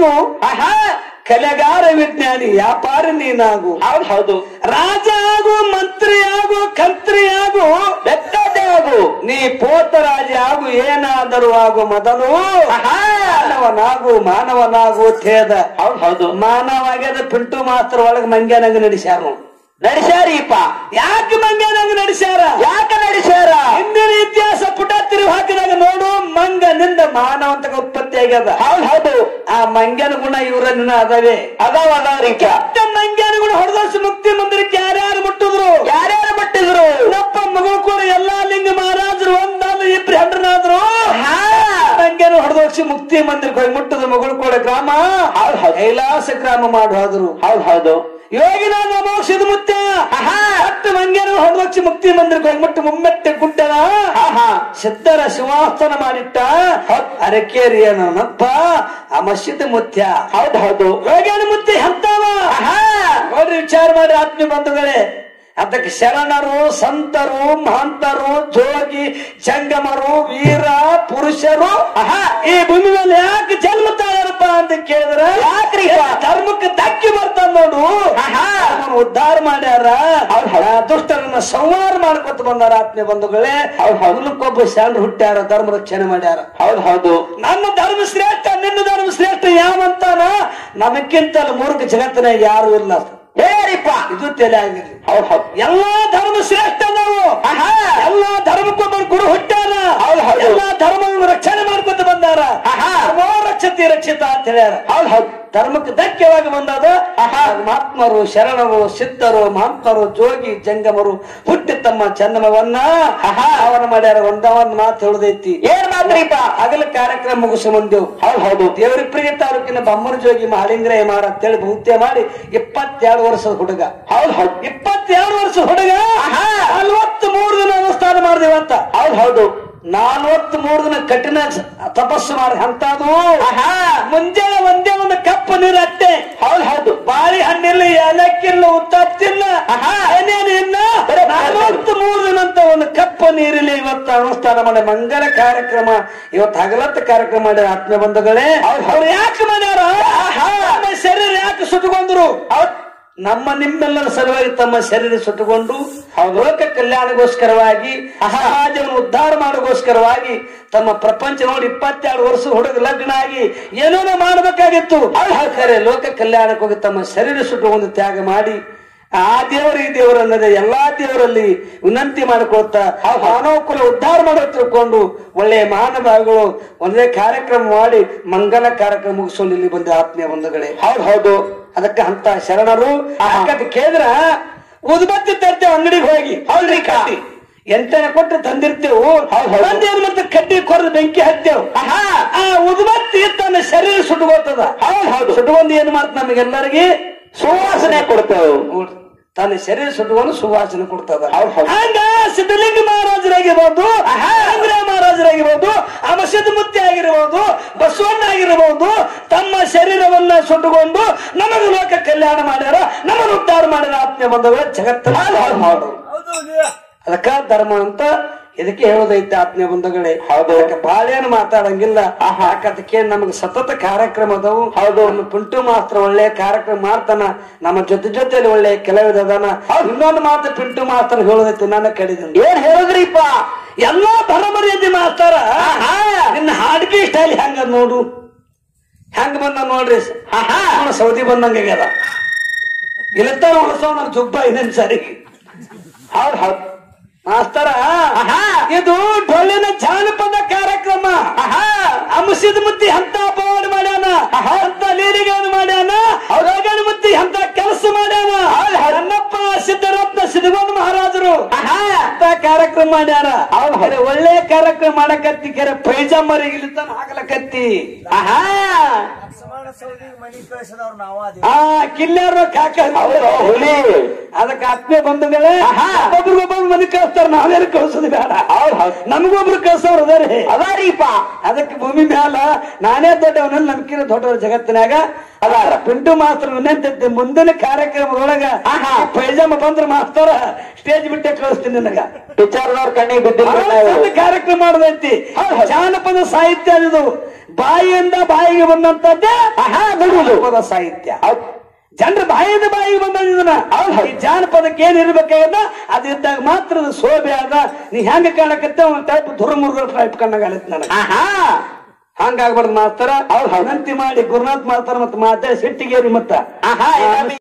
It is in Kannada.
ಆಗು ಆಹಾ ಕಲೆಗಾರ ವಿಜ್ಞಾನಿ ವ್ಯಾಪಾರಿ ನೀನಾಗು ಹೌದು ಹೌದು ರಾಜ ಆಗು ಮಂತ್ರಿ ಆಗು ಕಂತ್ರಿ ಆಗು ಬೆಕ್ಕತೆ ಆಗು ನೀ ಪೋತರಾಜ ಆಗು ಏನಾದರೂ ಆಗು ಮೊದಲು ಆಹಾ ಮಾನವನಾಗು ಮಾನವನಾಗು ತೇದ ಹೌದು ಹೌದು ಮಾನವ ಆಗ್ಯದ ಪಿಂಟು ಮಾಸ್ತರ ಒಳಗ ಮಂಗ್ಯಾನಂಗ ನಡೆಸ್ಯಾರ ನಡೆಸ್ಯಾರೀಪ ಯಾಕೆ ಮಂಗ್ಯಾನಂಗ ನಡೆಸ್ಯಾರ ಯಾಕ ನಡೆಸ್ಯಾರ ಹಿಂದಿನ ಇತಿಹಾಸ ಪುಟ ತಿರುವು ಹಾಕಿದಾಗ ನೋಡು ಮಂಗನಿಂದ ಮಾನವಂತಕ ಉತ್ಪತ್ತಿ ಆಗ್ಯದ ಹೌದು ಹೌದು ಆ ಮಂಗ್ಯನ ಗುಣ ಇವರನ್ನ ಅದಾವೆ ಅದಾವ ಅದಾವ್ರೀಪ ಕೆಟ್ಟ ಮಂಗ್ಯನ ಗುಣ ಹೊಡೆದಷ್ಟು ಮುಕ್ತಿ ಮಂದಿರಕ್ಕೆ ಯಾರ್ಯಾರು ಮುಟ್ಟಿದ್ರು ಯಾರ್ಯಾರು ಬಿಟ್ಟಿದ್ರು ನಪ್ಪ ಮಗಳು ಕೂಡ ಎಲ್ಲಾ ಲಿಂಗ ಮಹಾರಾಜರು ಒಂದಾದ ಇಬ್ರು ಹೆಂಡ್ರನಾದ್ರು ಹಾ ಮಂಗ್ಯನ ಹೊಡೆದೋಕ್ಷಿ ಮುಕ್ತಿ ಮಂದಿರಕ್ಕೆ ಹೋಗಿ ಮುಟ್ಟದ ಮಗಳು ಕೂಡ ಗ್ರಾಮ ಹೌದು ಹೌದು ಕೈಲಾಸ ಗ್ರಾಮ ಮಾಡಿ ಹೋದ್ರು ಹೌದು ಹೌದು ಯೋಗಿನ ಮೋಕ್ಷದ ಮುತ್ತ ಆಹಾ. ಹತ್ತು ಮಂಗ್ಯನ ಹೊಡೆದೋಕ್ಷಿ ಮುಕ್ತಿ ಮಂದಿರಕ್ಕೆ ಹೋಗಿ ಮುಟ್ಟು ಮುಮ್ಮೆಟ್ಟೆ ಗುಡ್ಡನ ಆಹಾ ಸಿದ್ಧರ ಶಿವಾಸ್ತನ ಮಾಡಿಟ್ಟ ಅರಕೇರಿಯ ನನ್ನಪ್ಪ ಆ ಮಸ್ಜಿದ್ ಮುತ್ಯ ಹೌದು ಹೌದು ಯೋಗ್ಯನ ಮುತ್ಯ ಎಂತವ ಆಹಾ ನೋಡ್ರಿ ವಿಚಾರ ಮಾಡಿ ಆತ್ಮೀಯ ಬಂಧುಗಳೇ ಅದಕ್ಕೆ ಶರಣರು ಸಂತರು ಮಹಂತರು ಜೋಗಿ ಜಂಗಮರು ವೀರ ಪುರುಷರು ಆಹಾ ಈ ಭೂಮಿ ಮೇಲೆ ಯಾಕೆ ಜನ್ಮ ತಾಳ್ಯಾರಪ್ಪ ಅಂತ ಕೇಳಿದ್ರ ಯಾಕ್ರಿ? ಧರ್ಮಕ್ಕೆ ಧಕ್ಕಿ ಬರ್ತಾನ ನೋಡು ಆಹಾ. ಧರ್ಮನ ಉದ್ಧಾರ ಮಾಡ್ಯಾರ ಹೌದ್ ಹೌದ್. ಆ ದುಷ್ಟರನ್ನ ಸಂಹಾರ ಮಾಡ್ಕೊತ ಬಂದಾರ ಆತ್ಮೀಯ ಬಂಧುಗಳೇ ಹೌದ್ ಹೌದ್. ಹುಲಕ್ಕೊಬ್ಬ ಶರಣರು ಹುಟ್ಟ್ಯಾರ ಧರ್ಮ ರಕ್ಷಣೆ ಮಾಡ್ಯಾರ ಹೌದು ಹೌದು ನನ್ನ ಧರ್ಮ ಶ್ರೇಷ್ಠ ನಿನ್ನ ಧರ್ಮ ಶ್ರೇಷ್ಠ ಯಾವಂತಾನ ನಮಕ್ಕಿಂತ ಮೂರ್ಖ ಜಗತ್ತಿನಾಗ ಯಾರು ಇಲ್ಲ ಹೇಳಿಪ್ಪ ಇದು ತಲೆ ಆಗಿರ್ಲಿ ಹೌದು ಹೌದು ಎಲ್ಲಾ ಧರ್ಮ ಶ್ರೇಷ್ಠ ನಾವು ಆಹಾ ಎಲ್ಲಾ ಧರ್ಮಕ್ಕೊಬ್ಬರು ಗುರು ಹುಟ್ಟ್ಯಾರ ಹೌದ್ ಹೌದು. ಎಲ್ಲಾ ಧರ್ಮವನ್ನು ರಕ್ಷಣೆ ಮಾಡ್ಕೊತ ಬಂದಾರ ಆಹಾ. ಧರ್ಮೋ ರಕ್ಷತಿ ರಕ್ಷಿತ ಅಂತ ಹೇಳ್ಯಾರ ಹೌದು ಹೌದು ಧರ್ಮಕ್ಕೆ ಧಕ್ಕೆವಾಗಿ ಬಂದದ ಆಹಾ. ಮಹಾತ್ಮರು ಶರಣರು ಸಿದ್ಧರು ಮಹಂತರು ಜೋಗಿ ಜಂಗಮರು ಹುಟ್ಟಿ ತಮ್ಮ ಚಂದಮವನ್ನ ಆಹಾ. ಅವನ ಮಾಡ್ಯಾರ ಒಂದ ಒಂದ್ ಮಾತು ಹೇಳುದೈತಿ ಏನ್ ಮಾತ್ರಿಪ್ಪ ಹಗಲ ಕಾರ್ಯಕ್ರಮ ಮುಗಿಸಿ ಬಂದೆವು ಹೌದು ಹೌದು ದೇವರಿಪ್ರಿಗೆ ತಾಲೂಕಿನ ಬಮ್ಮನ ಜೋಗಿ ಮಹಾಲಿಂಗರಾಯ ಮಾರ ಅಂತೇಳಿ ಬಹುತ್ಯ ಮಾಡಿ ಇಪ್ಪತ್ತೆರಡು ವರ್ಷದ ಹುಡುಗ ಹೌದು ಹೌದು ಇಪ್ಪತ್ತೆರಡು ವರ್ಷದ ಹುಡುಗ ಆಹಾ. ನಲ್ವತ್ತ್ ಮೂರು ದಿನ ಅನುಷ್ಠಾನ ಮಾಡಿದೇವಂತ ಹೌದು ಹೌದು ನಲ್ವತ್ತ್ ಮೂರು ದಿನ ಕಠಿಣ ಸ- ತಪಸ್ಸು ಮಾಡಿ ಅಂತದು ಆಹಾ ಮುಂಜಾನೆ ಒಂದೇ ಒಂದು ಕಪ್ಪು ನೀರು ಅಟ್ಟೆ ಹೌದು ಹೌದು ಬಾಳಿ ಹಣ್ಣಿಲ್ಲ ಏಲಕ್ಕಿಲ್ಲ ಉತ್ತಪ್ಪಿಲ್ಲ ಆಹಾ. ಏನೇನು ಇಲ್ಲ ಬರೇ ನಲವತ್ತ್ ಮೂರು ದಿನ ಅಂತ ಒಂದು ಕಪ್ಪು ನೀರಿಲ್ಲ ಇವತ್ತು ಅನುಷ್ಠಾನ ಮಾಡಿ ಮಂಗಲ ಕಾರ್ಯಕ್ರಮ ಇವತ್ತು ಹಗಲತ್ತ ಕಾರ್ಯಕ್ರಮ ಮಾಡ್ಯಾರ ಆತ್ಮ ಬಂಧುಗಳೇ ಹೌದು. ಅವ್ರು ಯಾಕೆ ಮಾಡ್ಯಾರ ನಮ್ಮ ಶರೀರ ಯಾಕೆ ಸುಟ್ಟುಕೊಂಡ್ರು ಹೌದು ನಮ್ಮ ನಿಮ್ಮೆಲ್ಲರ ಸಲುವಾಗಿ ತಮ್ಮ ಶರೀರ ಸುಟ್ಟುಕೊಂಡು ಹೌದು. ಲೋಕ ಕಲ್ಯಾಣಗೋಸ್ಕರವಾಗಿ ಸಮಾಜವನ್ನು ಉದ್ಧಾರ ಮಾಡೋಗೋಸ್ಕರವಾಗಿ ತಮ್ಮ ಪ್ರಪಂಚ ನೋಡಿ ಇಪ್ಪತ್ತೆರಡು ವರ್ಷ ಹುಡುಗ ಲಗ್ನ ಆಗಿ ಏನೇನೋ ಮಾಡಬೇಕಾಗಿತ್ತು ಖರೆ ಲೋಕ ಕಲ್ಯಾಣಕ್ಕೆ ಹೋಗಿ ತಮ್ಮ ಶರೀರ ಸುಟ್ಟುಕೊಂಡು ತ್ಯಾಗ ಮಾಡಿ ಆ ದೇವರು ಈ ದೇವರು ಅನ್ನೋದೇ ಎಲ್ಲಾ ದೇವರಲ್ಲಿ ವಿನಂತಿ ಮಾಡಿಕೊಳ್ತಾ ಮಾನವ ಕುಲ ಉದ್ಧಾರ ಮಾಡೋ ತಿಳ್ಕೊಂಡು ಒಳ್ಳೆಯ ಮಹಾನುಭಾವಿಗಳು ಒಂದೇ ಕಾರ್ಯಕ್ರಮ ಮಾಡಿ ಮಂಗಲ ಕಾರ್ಯಕ್ರಮ ಮುಗಿಸ್ಕೊಂಡು ಇಲ್ಲಿ ಬಂದ ಆತ್ಮೀಯ ಬಂಧುಗಳೇ ಹೌದು ಹೌದು ಅದಕ್ಕೆ ಅಂತ ಶರಣರು ಯಾಕಂತ ಕೇಳಿದ್ರ ಉದ್ಬತ್ತಿ ತರ್ತೇವೆ ಅಂಗಡಿಗೆ ಹೋಗಿ ಹೌದ್ರಿ ಕಟ್ಟಿ ಎಂಟನೇ ಕೊಟ್ಟು ತಂದಿರ್ತೇವು ಹೌದ್ ಹೌದು. ತಂದೇನ್ ಮತ್ತೆ ಕಡ್ಡಿ ಕೊರದು ಬೆಂಕಿ ಹತ್ತೇವು ಆಹಾ ಆ ಉದ್ಬತ್ತಿ ತನ್ನ ಶರೀರ ಸುಟ್ಕೋತದ ಹೌದು ಹೌದು ಸುಟ್ಕೊಂಡ್ ಏನ್ ಮಾಡ್ತ ನಮಗೆಲ್ಲರಿಗೆ ಸುವಾಸನೆ ಕೊಡ್ತೇವೆ ನೋಡ್ರಿ, ತನ್ನ ಶರೀರ ಸುಟ್ಕೊಂಡು ಸುವಾಸನೆ ಕೊಡ್ತದ ಹೌದ್ ಹೌದು. ಹಂಗ ಸಿದ್ಧಲಿಂಗ ಮಹಾರಾಜರಾಗಿರ್ಬೋದು ಆಂಗ್ರೇಯ ಮಹಾರಾಜರಾಗಿರ್ಬೋದು ಅಮಸದ ಮುತ್ತಿ ಆಗಿರ್ಬೋದು ಬಸವಣ್ಣ ಆಗಿರಬಹುದು ತಮ್ಮ ಶರೀರವನ್ನ ಸುಟ್ಟುಕೊಂಡು ನಮಗೆ ಲೋಕ ಕಲ್ಯಾಣ ಮಾಡ್ಯಾರ ನಮ್ಮನ್ನು ಉದ್ಧಾರ ಮಾಡ್ಯಾರ ಆತ್ಮೀಯ ಬಂಧುಗಳ ಜಗತ್ತನ್ನ ಮಾಡು ಅದಕ್ಕ ಧರ್ಮ ಅಂತ ಇದಕ್ಕೆ ಹೇಳೋದೈತೆ ಆತ್ಮೀಯ ಬಂಧುಗಳೇ ಹೌದು. ಅದಕ್ಕೆ ಬಾಳೇನು ಮಾತಾಡಂಗಿಲ್ಲ ಯಾಕದಕ್ಕೆ ನಮಗೆ ಸತತ ಕಾರ್ಯಕ್ರಮ ಅದಾವು ಹೌದು ನಮ್ಮ ಪುಂಟು ಮಾಸ್ತ್ರ ಒಳ್ಳೆ ಕಾರ್ಯಕ್ರಮ ಮಾಡ್ತಾನ ನಮ್ಮ ಜೊತೆ ಜೊತೆಲಿ ಒಳ್ಳೆ ಕೆಲವಿದನ ಇನ್ನೊಂದು ಮಾತು ಪಿಂಟು ಮಾಸ್ತರ ಹೇಳೋದೈತಿ ನನ್ನ ಕಡಿದ ಏನ್ ಹೇಳಿದ್ರಿಪ್ಪ ಎಲ್ಲಾ ಬರಮರ್ಯಾದೆ ಮಾಸ್ತಾರ ನಿನ್ನ ಹಾಡಿಗೆ ಸ್ಟೈಲ್ ಹೆಂಗ ನೋಡು ಹೆಂಗ ಬಂದ ನೋಡ್ರಿ ಆಹಾ ಅವನ ಸೌದಿ ಬಂದಂಗ ಆಗ್ಯದ ಇಲ್ಲತ್ತಾರ ಹೊಸವನ ಜುಬ್ಬ ಇನ್ನೇನ್ ಸರಿ ಹೌದು ಹೌದು ಮಾಸ್ತರ ಆಹಾ ಇದು ಡೊಳ್ಳಿನ ಜಾನಪದ ಕಾರ್ಯಕ್ರಮ ಆಹಾ ಅಂಶದ ಮುತ್ತಿ ಅಂತ ಅಪವಾದ ಮಾಡ್ಯಾನ ಅಂತ ಲೀಲಿಗಾನ ಮಾಡ್ಯಾನ ರೋಗಣ ಮುತ್ತಿ ಅಂತ ಕೆಲಸ ಮಾಡ್ಯಾನ ನನ್ನಪ್ಪ ಸಿದ್ದರತ್ನ ಸಿದ್ಧಗೊಂಡ ಮಹಾರಾಜರು ಅಂತ ಕಾರ್ಯಕ್ರಮ ಮಾಡ್ಯಾರ ಹೌದ್ ಹೌದ್. ಖರೆ ಒಳ್ಳೆ ಕಾರ್ಯಕ್ರಮ ಮಾಡಕತ್ತಿ ಕೆರೆ ಪೈಜಾಮರಿಗೆ ಇಲ್ಲಿತಾನ ಹಾಕಲಕತ್ತಿ ಆಹಾ ಸಮಾನ ಸೌದಿಗೆ ಮನಿ ಕಳಿಸಿದವ್ರು ನಾವ ಅದೇ ಆ ಕಿಲ್ಲಾರ ಕಾಕ ಹೌದು ಹುಲಿ ಅದಕ್ಕೆ ಆತ್ಮೀಯ ಬಂಧುಗಳೇ ಆಹಾ. ಒಬ್ಬರಿಗೊಬ್ಬರು ಮನೆ ಕಳಿಸ್ತಾರ ನಾವೇನು ಕಳ್ಸೋದು ಬೇಡ ಹೌದು ಹೌದು ನಮಗೊಬ್ರು ಕಳ್ಸೋರು ಅದಾರಿ ಅದಾರೀಪ ಅದಕ್ಕೆ ಭೂಮಿ ಮ್ಯಾಲ ನಾನೇ ದೊಡ್ಡವನಲ್ಲಿ ನಂಬಿಕೆ ದೊಡ್ಡವ್ರ ಜಗತ್ತಿನಾಗ ಅದಾರ ಪಿಂಟು ಮಾಸ್ತರ ವಿನಂತಿ ಮುಂದಿನ ಕಾರ್ಯಕ್ರಮದೊಳಗ ಆಹಾ. ಪೈಜಾಮ ಬಂದ್ರ ಮಾಸ್ತರ ಸ್ಟೇಜ್ ಬಿಟ್ಟೆ ಕಳಿಸ್ತೀನಿ ನಿನಗ ಪಿಕ್ಚರ್ದವ್ರ ಕಣ್ಣಿಗೆ ಬಿದ್ದಿಲ್ಲ ಒಂದು ಕಾರ್ಯಕ್ರಮ ಮಾಡೋದೈತಿ ಹೌದ್ ಹೌದ್. ಜಾನಪದ ಸಾಹಿತ್ಯ ಅದು ಬಾಯಿಯಿಂದ ಬಾಯಿಗೆ ಬಂದಂತದ್ದೇ ಆಹಾ ನುಡಿದು ಜಾನಪದ ಸಾಹಿತ್ಯ ಹೌದ್. ಜನರ ಬಾಯಿಂದ ಬಾಯಿಗೆ ಬಂದ ಇದನ್ನ ಈ ಜಾನಪದಕ್ಕೆ ಏನ್ ಇರ್ಬೇಕಾಗದ ಅದಿದ್ದಾಗ ಮಾತ್ರ ಅದು ಶೋಭೆ ಅದ ನೀ ಹೆಂಗ ಕಾಣಕತ್ತೆ ಒಂದ್ ಟೈಪ್ ದುರ್ಮುರ್ಗ ಟೈಪ್ ಕಣ್ಣಾಗತ್ತೆ ನನಗೆ ಆಹಾ ಹಂಗಾಗ್ಬಾರ್ದು ಮಾಸ್ತರ ಹೌದ್ ಹೌದ್. ವಿನಂತಿ ಮಾಡಿ ಗುರುನಾಥ್ ಮಾಸ್ತರ ಮತ್ತೆ ಮಾತಾಡಿ ಸಿಟ್ಟಿಗೇರಿ ಮತ್ತ ಆಹಾ ಈಗ